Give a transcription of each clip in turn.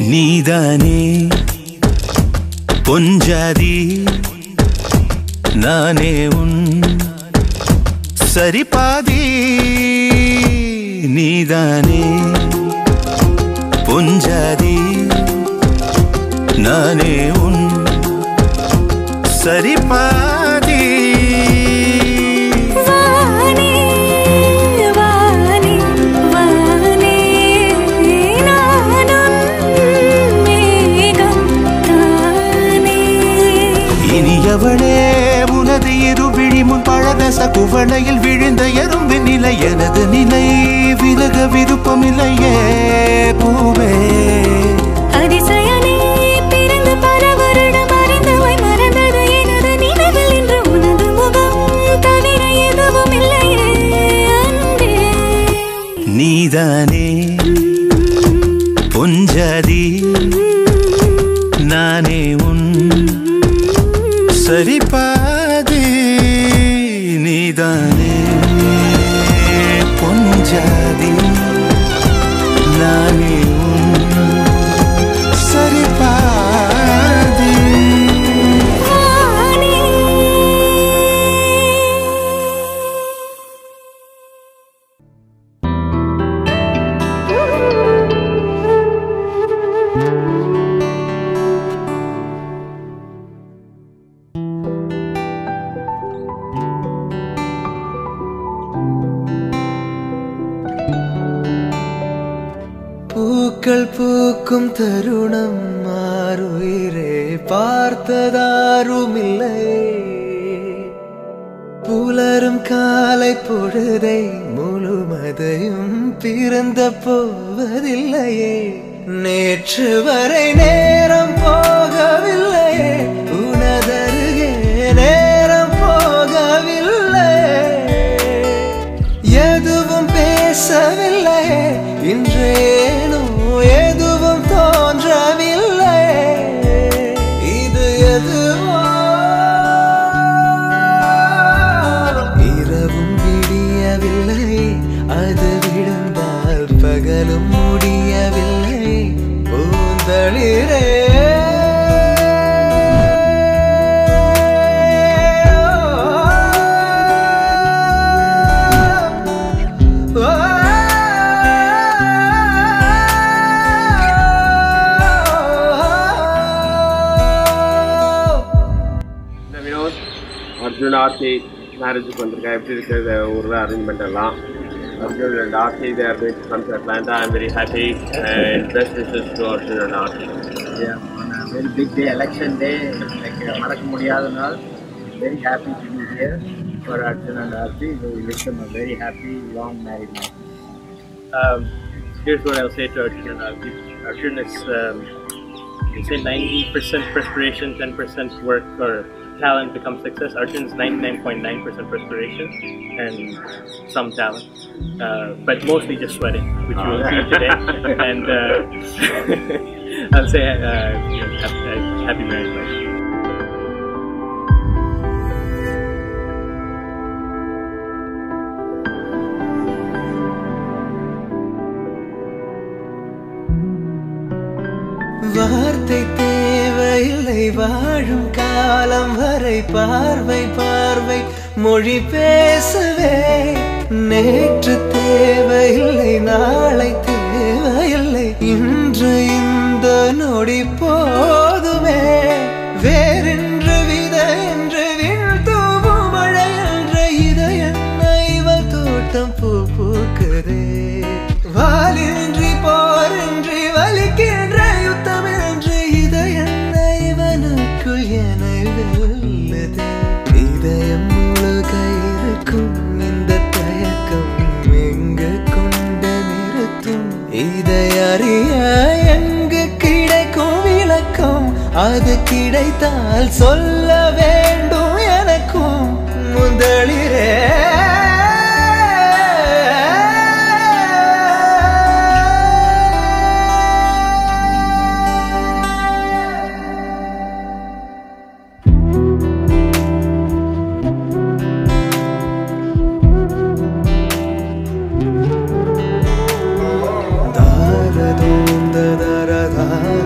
நீதானே பொஞ்சாதி நானே உன் சரிபாதி நீதானே பொஞ்சாதி நானே உன் சரிபாதி வானே வானே வானே நானும் மேகம் தானே இனியவளே உனது இரு விழி முன் பழதச குவளையில் விழுந்த எறும்பின் நிலை எனது நிலை விலக விருப்பமில்லையே பூவே அதிசயனே பிறந்து பல வருடம் அறிந்தவை மறந்தது எனது நினைவில் இன்று உனது முகம் தவிர எதுவும் இல்லையே அன்பே நீதானே பொஞ்சாதி நானே உன் சரிபாதி நீதானே பொஞ்சாதி நானே உன் சரிபாதி வானே பூக்கள் பூக்கும் தருணம் மாறுயிரே பார்த்ததாருமில்லை புலரும் காலை பொழுதை முழுமதையும் பிறந்த போவதில்லையே நேற்று வரை நேரம் போகவில்லையே உனதருகே நேரம் போகவில்லை எதுவும் பேசவில்லை இன்றேனோ எதுவும் தோன்றவில்லை இது எதுவோ இரவும் விடியவில்லை அது விழுந்தால் பகலும் முடியவில்லை பூந்தளிரே இந்த வினோத் அர்ஜுன் ஆர்த்தி மேரேஜுக்கு வந்திருக்கேன் எப்படி இருக்குது ஊரில் அரேஞ்ச்மெண்ட் எல்லாம் Arjun and Aarthi they are going to come to Atlanta. I'm very happy and best wishes to Arjun and Aarti. Yeah, on a very big day, election day, like uh, மறக்க முடியாத நாள் very happy to be here for Arjun and Aarti. We wish them a very happy, long married life. Um, here's what I'll say to Arjun and Arjun. Arjun is, um, you say 90% perspiration, 10% work or talent becomes success. Arjun is 99.9% perspiration and some talent, uh, but mostly just sweating, which you will see today. and uh, I'll say uh, you know, happy, happy marriage life. வார்த்தை தேவையில்லை வாழும் காலம் வரை பார்வை பார்வை மொழி பேசவே நேற்று தேவையில்லை நாளை தேவையில்லை இன்று இந்த நொடி போதுமே வேறென்று வித என்று விழ் தூவும் மழை என்ற இதயன்ன இவள் தோட்டம் பூ பூக்குதே வாலின்றி போரின்றி வலிக்கின்ற யுத்தம் என்று இதயன்ன இவனுக்குள் என வெல்லுதே இதயம் முழுக இருக்கும் இந்த தயக்கம் எங்கு கொண்டு நிறுத்தும் இதை அறிய எங்கு கிடைக்கும் விளக்கம் அது கிடைத்தால் சொல்ல வேண்டும் எனக்கும் முதலிரே தாரதோந்த தரதார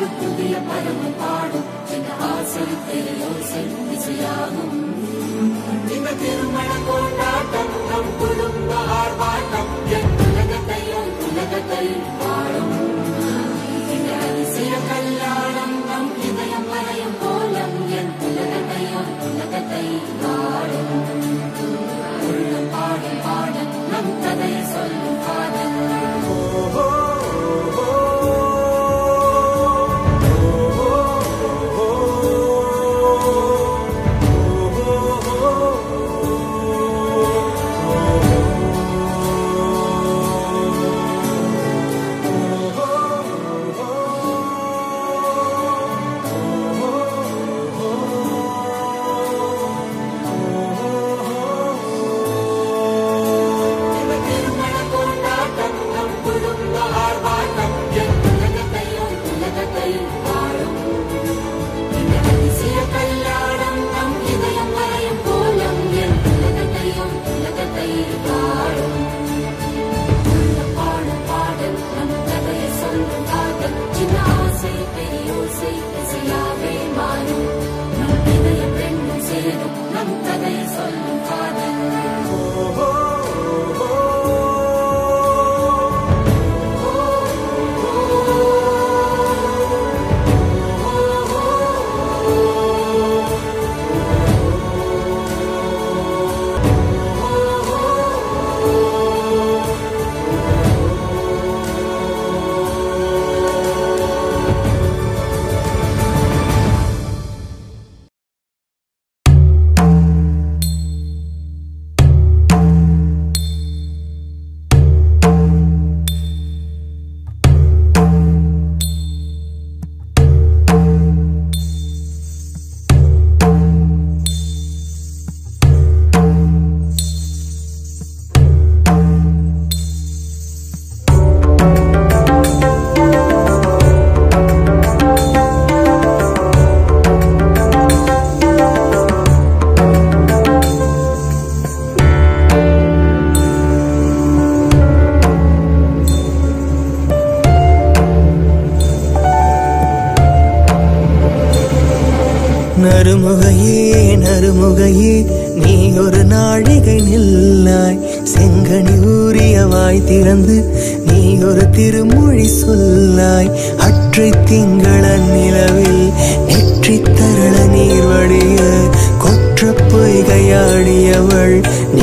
நறுமுகையே நறுமுகையே நீ ஒரு நாழிகை நில்லாய் செங்கனி ஊறிய வாய் திறந்து நீ ஒரு திருமொழி சொல்லாய் அற்றை திங்கள நிலவில் நெற்றி தரள நீர் வடிய கொற்ற பொய்கையாடியவள்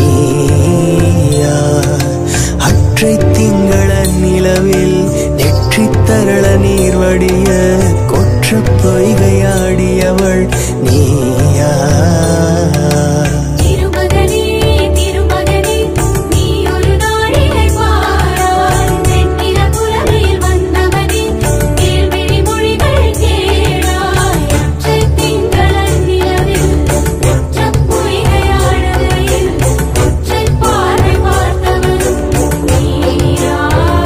நீயா அற்றை திங்கள நிலவில் நெற்றி தரள நீர் வடிய கொற்ற பொய்கையாடியவள் நீயா திருமகனே திருமகனே நீ ஒரு நாளிகை பாராய் வெண்ணில புலமையில் வந்தவனே கேள்விழி மொழிகள் கேளாய் அற்றை திங்களன் நிலவில் ஒற்றப் பொய்கையாடுகையில் ஒற்றை பார்வை பார்த்தவனும் நீயா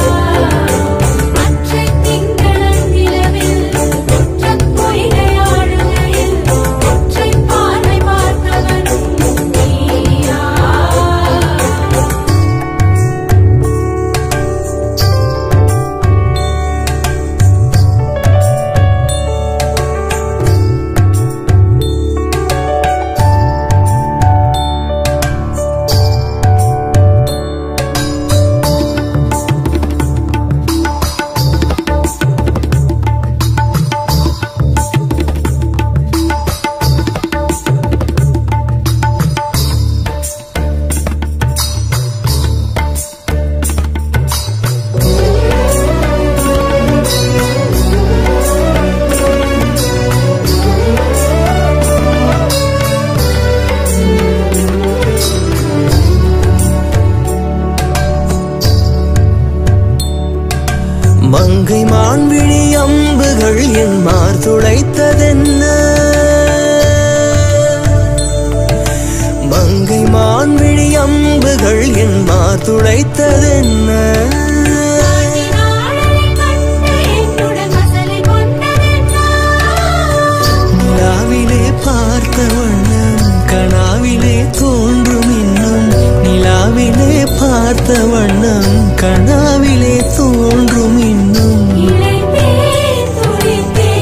அற்றை திங்களன் நிலவில் ஒற்றப் பொய்கையாடுகையில் ஒற்றை பார்வை பார்த்தவனும் நீயா மங்கை மான்விழி அம்புகள் என் மார் துளைத்ததென்ன மங்கை மான்விழி அம்புகள் என் மார் துளைத்ததென்ன நாளை கண்டு என்னுடன் மசலை கொண்டதென்னா நிலாவிலே பார்த்த வண்ணம் கனாவிலே தோன்றும் இன்னும் நிலாவிலே பார்த்த வண்ணம் கனாவிலே தோன்றும் இன்னும் இளைத்தேன் துடித்தேன்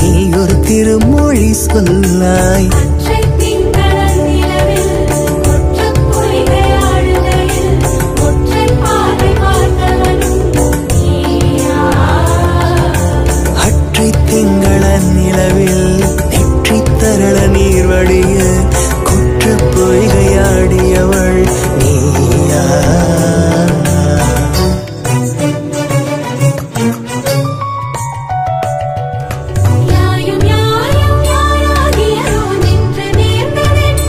நீ ஒரு திருமொழி சொல்லாய் அற்றை திங்களன் நிலவில் ஒற்றப் பொய்கையாடுகையில் ஒற்றைப் பார்வை பார்த்தவனும் நீயா அற்றை திங்கள நிலவில் நெற்றி தரள நீர் வடிய குற்ற பொய்கையாடியவள் நீயா யாயும் யாயும் யாராகியரோ நின்று நேர்ந்ததென்ன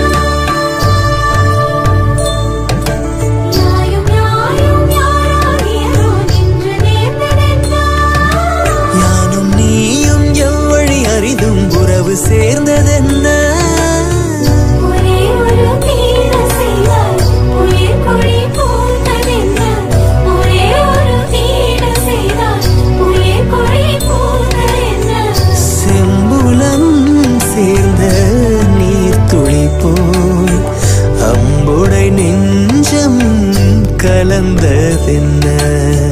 யாயும் யாயும் யாராகியரோ நின்று நேர்ந்ததென்ன யானும் நீயும் எவ்வழி அரிதும் உறவு சேர்ந்ததென்ன ஒரே ஒரு தீர செய்தால் உயிர் கொடி பூத்ததென்ன ஒரே ஒரு தீர செய்தால் உயிர் கொடி பூத்ததென்ன செம்புலம் சேர்ந்த நீர் துளி போல் அம்புடை நெஞ்சம் கலந்ததென்ன